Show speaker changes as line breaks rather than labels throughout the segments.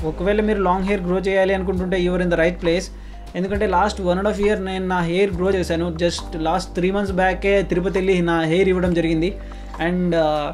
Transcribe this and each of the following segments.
ఒకవేళ మీరు long hair grow చేయాలి అనుకుంటుంటే you're in the right place ఎందుకంటే last one and half year నేను నా హెయిర్ గ్రో చేశాను జస్ట్ లాస్ట్ త్రీ మంత్స్ బ్యాకే తిరుపతి వెళ్ళి నా హెయిర్ ఇవ్వడం జరిగింది అండ్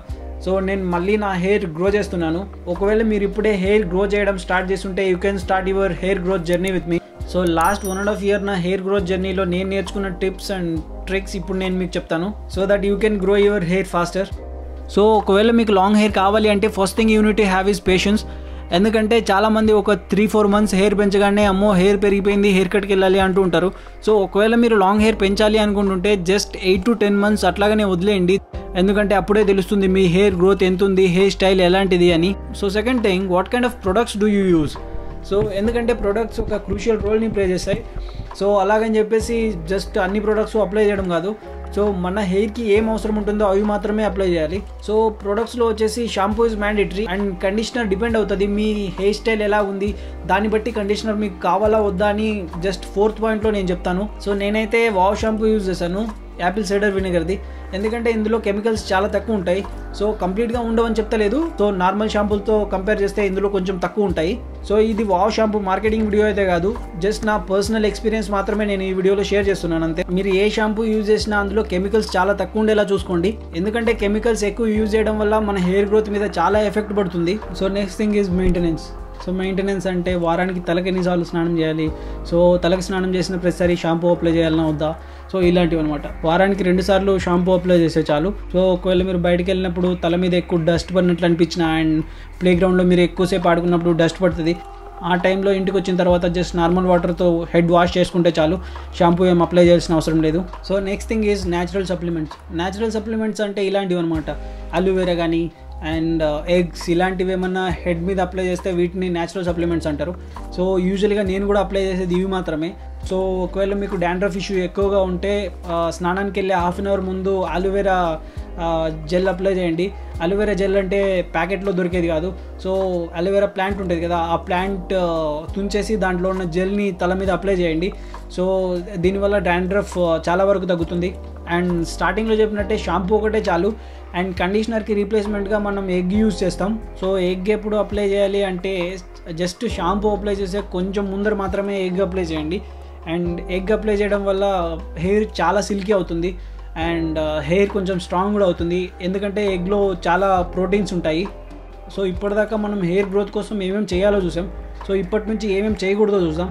సో నేను మళ్ళీ నా హెయిర్ గ్రో చేస్తున్నాను ఒకవేళ మీరు ఇప్పుడే హెయిర్ గ్రో చేయడం స్టార్ట్ చేస్తుంటే you can start your hair growth journey with me so last one and half year నా హెయిర్ గ్రోత్ జర్నీలో నేను నేర్చుకున్న టిప్స్ అండ్ ట్రిక్స్ ఇప్పుడు నేను మీకు చెప్తాను so that you can grow your hair faster so ఒకవేళ మీకు లాంగ్ హెయిర్ కావాలి అంటే first thing you need to have is patience ఎందుకంటే చాలామంది ఒక త్రీ ఫోర్ మంత్స్ హెయిర్ పెంచగానే అమ్మో హెయిర్ పెరిగిపోయింది హెయిర్ కట్కి వెళ్ళాలి అంటూ ఉంటారు సో ఒకవేళ మీరు లాంగ్ హెయిర్ పెంచాలి అనుకుంటుంటే just eight to ten months అట్లాగనే వదిలేయండి ఎందుకంటే అప్పుడే తెలుస్తుంది మీ హెయిర్ గ్రోత్ ఎంత ఉంది హెయిర్ స్టైల్ ఎలాంటిది అని so second thing what kind of products do you use so ఎందుకంటే ప్రొడక్ట్స్ ఒక క్రూషియల్ రోల్ని ప్లే చేస్తాయి సో అలాగని చెప్పేసి జస్ట్ అన్ని ప్రొడక్ట్స్ అప్లై చేయడం కాదు సో మన హెయిర్కి ఏం అవసరం ఉంటుందో అవి మాత్రమే అప్లై చేయాలి సో ప్రొడక్ట్స్లో వచ్చేసి shampoo is mandatory and conditioner depend అవుతుంది మీ హెయిర్ స్టైల్ ఎలా ఉంది దాన్ని బట్టి కండిషనర్ మీకు కావాలా వద్దా అని జస్ట్ ఫోర్త్ పాయింట్లో నేను చెప్తాను సో నేనైతే వావ్ షాంపూ యూజ్ చేశాను యాపిల్ సైడర్ వినిగర్ది ఎందుకంటే ఇందులో కెమికల్స్ చాలా తక్కువ ఉంటాయి సో కంప్లీట్గా ఉండవని చెప్తలేదు సో నార్మల్ షాంపూలతో కంపేర్ చేస్తే ఇందులో కొంచెం తక్కువ ఉంటాయి సో ఇది వావ్ షాంపూ మార్కెటింగ్ వీడియో అయితే కాదు జస్ట్ నా పర్సనల్ ఎక్స్పీరియన్స్ మాత్రమే నేను ఈ వీడియోలో షేర్ చేస్తున్నాను అంతే మీరు ఏ షాంపూ యూజ్ చేసినా అందులో కెమికల్స్ చాలా తక్కువ ఉండేలా చూసుకోండి ఎందుకంటే కెమికల్స్ ఎక్కువ యూజ్ చేయడం వల్ల మన హెయిర్ గ్రోత్ మీద చాలా ఎఫెక్ట్ పడుతుంది so next thing is maintenance so maintenance అంటే వారానికి తలకి ఎన్నిసార్లు స్నానం చేయాలి సో తలకి స్నానం చేసిన ప్రతిసారి షాంపూ అప్లై చేయాలన్నా వద్దా సో ఇలాంటివి అనమాట వారానికి రెండు సార్లు షాంపూ అప్లై చేస్తే చాలు సో ఒకవేళ మీరు బయటికి వెళ్ళినప్పుడు తల మీద ఎక్కువ డస్ట్ పడినట్లు అనిపించిన అండ్ ప్లే గ్రౌండ్లో మీరు ఎక్కువసేపు ఆడుకున్నప్పుడు డస్ట్ పడుతుంది ఆ టైంలో ఇంటికి వచ్చిన తర్వాత జస్ట్ నార్మల్ వాటర్తో హెడ్ వాష్ చేసుకుంటే చాలు షాంపూ ఏం అప్లై చేయాల్సిన అవసరం లేదు so next thing is natural supplements natural supplements అంటే ఇలాంటివి అనమాట అలోవెరా కానీ అండ్ ఎగ్స్ ఇలాంటివి ఏమన్నా హెడ్ మీద అప్లై చేస్తే వీటిని న్యాచురల్ సప్లిమెంట్స్ అంటారు సో యూజువల్గా నేను కూడా అప్లై చేసేది ఇవి మాత్రమే సో ఒకవేళ మీకు డాండ్రఫ్ ఇష్యూ ఎక్కువగా ఉంటే స్నానానికి వెళ్ళే హాఫ్ అన్ అవర్ ముందు అలోవెరా జెల్ అప్లై చేయండి అలోవెరా జెల్ అంటే ప్యాకెట్లో దొరికేది కాదు సో అలోవెరా ప్లాంట్ ఉంటుంది కదా ఆ ప్లాంట్ తుంచేసి దాంట్లో ఉన్న జెల్ని తల మీద అప్లై చేయండి సో దీనివల్ల డాండ్రఫ్ చాలా వరకు తగ్గుతుంది అండ్ స్టార్టింగ్లో చెప్పినట్టే షాంపూ ఒకటే చాలు అండ్ కండిషనర్కి రీప్లేస్మెంట్గా మనం ఎగ్ యూజ్ చేస్తాం సో ఎగ్ ఎప్పుడు అప్లై చేయాలి అంటే జస్ట్ షాంపూ అప్లై చేసే కొంచెం ముందర మాత్రమే ఎగ్ అప్లై చేయండి అండ్ ఎగ్ అప్లై చేయడం వల్ల హెయిర్ చాలా సిల్కీ అవుతుంది అండ్ హెయిర్ కొంచెం స్ట్రాంగ్ కూడా అవుతుంది ఎందుకంటే ఎగ్లో చాలా ప్రోటీన్స్ ఉంటాయి సో ఇప్పటిదాకా మనం హెయిర్ గ్రోత్ కోసం ఏమేమి చేయాలో చూసాం సో ఇప్పటి నుంచి ఏమేమి చేయకూడదో చూసాం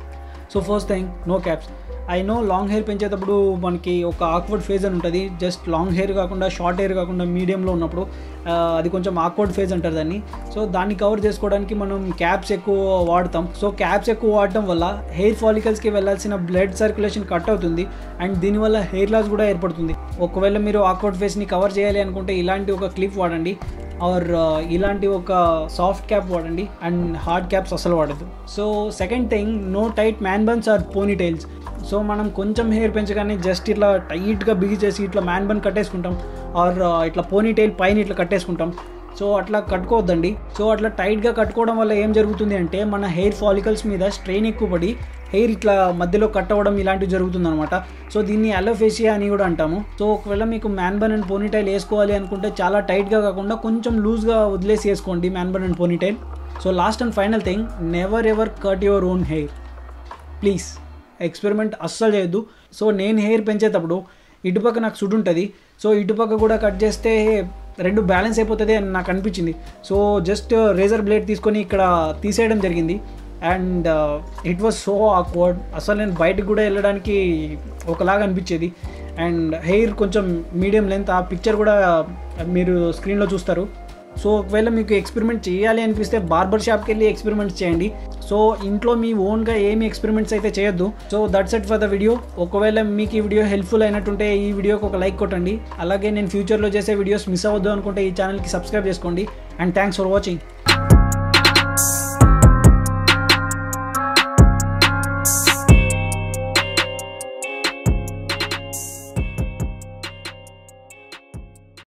so first thing no caps I know long hair పెంచేటప్పుడు మనకి ఒక ఆక్వర్డ్ ఫేజ్ అని ఉంటుంది జస్ట్ లాంగ్ హెయిర్ కాకుండా షార్ట్ హెయిర్ కాకుండా మీడియంలో ఉన్నప్పుడు అది కొంచెం ఆక్వర్డ్ ఫేజ్ అంటారు దాన్ని సో దాన్ని కవర్ చేసుకోవడానికి మనం క్యాప్స్ ఎక్కువ వాడతాం సో క్యాప్స్ ఎక్కువ వాడటం వల్ల హెయిర్ ఫాలికల్స్కి వెళ్ళాల్సిన బ్లడ్ సర్క్యులేషన్ కట్ అవుతుంది అండ్ దీనివల్ల హెయిర్ లాస్ కూడా ఏర్పడుతుంది ఒకవేళ మీరు ఆక్వర్డ్ ఫేస్ని కవర్ చేయాలి అనుకుంటే ఇలాంటి ఒక క్లిప్ వాడండి ఆర్ ఇలాంటి ఒక సాఫ్ట్ క్యాప్ వాడండి అండ్ హార్డ్ క్యాప్స్ అసలు వాడద్దు so second thing no tight man buns or ponytails so మనం కొంచెం హెయిర్ పెంచగానే జస్ట్ ఇట్లా టైట్గా బిగిచేసి ఇట్లా మ్యాన్ బన్ కట్టేసుకుంటాం ఆర్ ఇట్లా పోనీ టైల్ పైన ఇట్లా కట్టేసుకుంటాం సో అట్లా కట్టుకోవద్దండి సో అట్లా టైట్గా కట్టుకోవడం వల్ల ఏం జరుగుతుంది అంటే మన హెయిర్ ఫాలికల్స్ మీద స్ట్రెయిన్ ఎక్కువ పడి హెయిర్ ఇట్లా మధ్యలో కట్ అవ్వడం ఇలాంటివి జరుగుతుంది అనమాట సో దీన్ని అలోఫేషియా అని కూడా అంటాము సో ఒకవేళ మీకు మ్యాన్ బన్ అండ్ పోనీటైల్ వేసుకోవాలి అనుకుంటే చాలా టైట్గా కాకుండా కొంచెం లూజ్గా వదిలేసి వేసుకోండి man bun and ponytail so last and final thing never ever cut your own hair please experiment అస్సలు చేయొద్దు సో నేను హెయిర్ పెంచేటప్పుడు ఇటుపక్క నాకు సుడు ఉంటుంది సో ఇటుపక్క కూడా కట్ చేస్తే రెండు బ్యాలెన్స్ అయిపోతుంది అని నాకు అనిపించింది సో జస్ట్ రేజర్ బ్లేడ్ తీసుకొని ఇక్కడ తీసేయడం జరిగింది and it was so awkward అసలు నేను బయటకు కూడా వెళ్ళడానికి ఒకలాగా అనిపించేది అండ్ హెయిర్ కొంచెం మీడియం లెంత్ ఆ పిక్చర్ కూడా మీరు స్క్రీన్లో చూస్తారు సో ఒకవేళ మీకు ఎక్స్పెరిమెంట్ చేయాలి అనిపిస్తే బార్బర్ షాప్కి వెళ్ళి ఎక్స్పెరిమెంట్స్ చేయండి సో ఇంట్లో మీ ఓన్గా ఏమి ఎక్స్పెరిమెంట్స్ అయితే చేయొద్దు so that's it for the video ఒకవేళ మీకు ఈ వీడియో హెల్ప్ఫుల్ అయినట్టుంటే ఈ వీడియోకి ఒక లైక్ కొట్టండి అలాగే నేను ఫ్యూచర్లో చేసే వీడియోస్ మిస్ అవ్వద్దు అనుకుంటే ఈ ఛానల్కి సబ్స్క్రైబ్ చేసుకోండి అండ్ థ్యాంక్స్ ఫర్ వాచింగ్